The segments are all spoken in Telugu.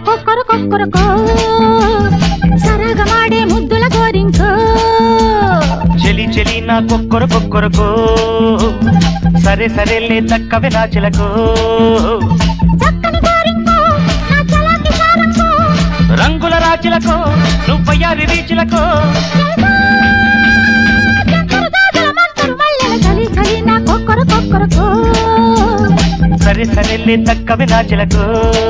కొక్కరు కొక్కరుకో సరగ మాడే ముద్దుల గోరింకో చెలి చెలి నా కొక్కరు కొక్కరుకో సరే సరేలే దక్కవే నా చిలకు చక్కని గోరింకో నా చలాకి సారంకో రంగుల రాచిలకు నువ్వయ్యారి రీచులకు చక్కరు జాజుల మంతరు మల్లెల చలి చలి నా కొక్కరు కొక్కరుకో సరే సరేలే దక్కవే నా చిలకు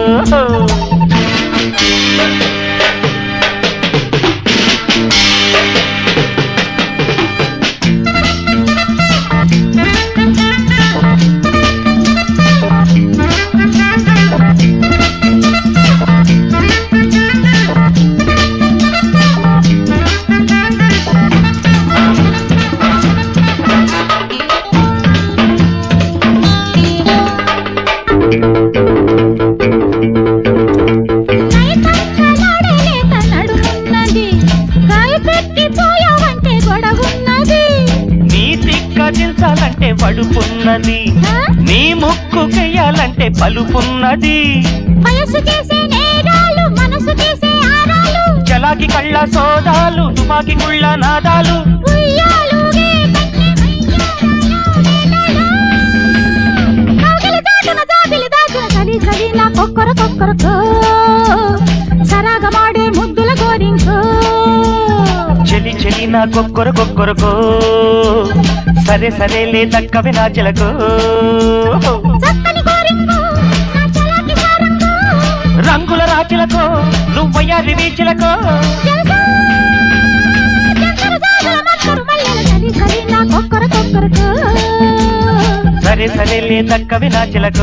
నైతంచలాడే లేత నడుమున్నది కాయ పెట్టిపోయావంటే గొడవున్నది నీ తిక్కదించాలంటే వడుపున్నది ఆ? నీ ముక్కు చెయ్యాలంటే పలుపున్నది వయసు చేసే నేరాలు మనసు చేసే ఆరాలు చలాకి కళ్ళ సోదాలు తుపాకి గుళ్ళ నాదాలు ఉయ్యాలుగే కన్నె వయ్యారాలు వేళలో. కౌగిలి చాటున జాబిలి దాచిన చలి చలి నా కొక్కర కొక్కరకో సరాగ మాడే ముద్దుల గోరింకో చెలి చెలి నా కొక్కరు కొక్కరుకో సరే సరేలే దక్కవే నా చిలకు చక్కని గోరింకో నా చలాకి సారంకో రంగుల రాచిలకు నువ్వయ్యారి రీచులకు తెలుసా? చక్కర జాజుల మంతరు మల్లెల చలి చలి నా కొక్కర కొక్కరకో సరే సరేలే దక్కవే నా చిలకు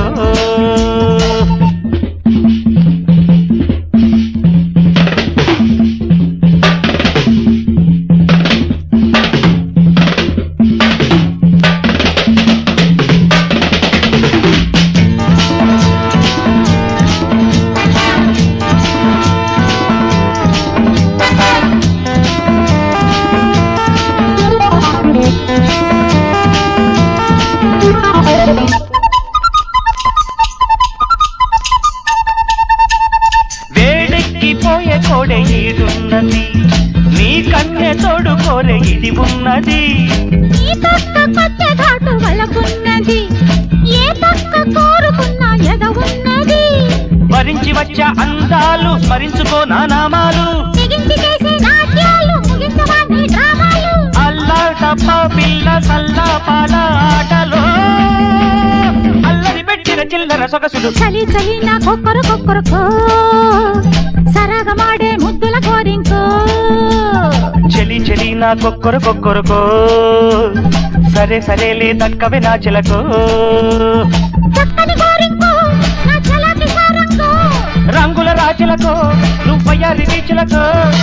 వేడెక్కిపోయే కోడె ఈడున్నది నీ కన్నె తోడు కోరె ఇది ఉన్నది ఈ పక్క కొత్త ఘాటు వలకున్నది ఏ పక్క కోరుకున్న ఎద ఉన్నది భరించి వచ్చే అందాలు స్మరించుకో నా నామాలు తెగించి చేసే నాట్యాలు ముగించవా నీ డ్రామాలు అల్లా తప్ప పిల్ల సల్లా పాల ఆటలో అల్లరి పెట్టిన చిల్లర సొగసులు చలి చలి నా కొక్కరు కొక్కరుకో సరగ మాడే ముద్దుల కోరింకో చెలి చెలి నా కొక్కరు కొక్కరుకో సరే సరేలే దక్కవే నా చిలకు చక్కని కోరింకో నా చలాకి సారంకో రంగుల రాచులకు నువ్వయ్యారి రీచులకు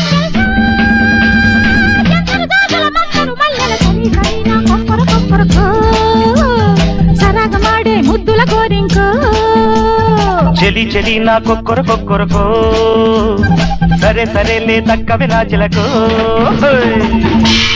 చక్కని జాజుల మంతరు మల్లెల చలి చలి నా కొక్కరు కొక్కరుకో సరగ మాడే ముద్దుల కోరింకో చెలి చెలి నా కొక్కరు కొక్కరుకో సరే సరేలే దక్కవే నా చిలకు హోయ్.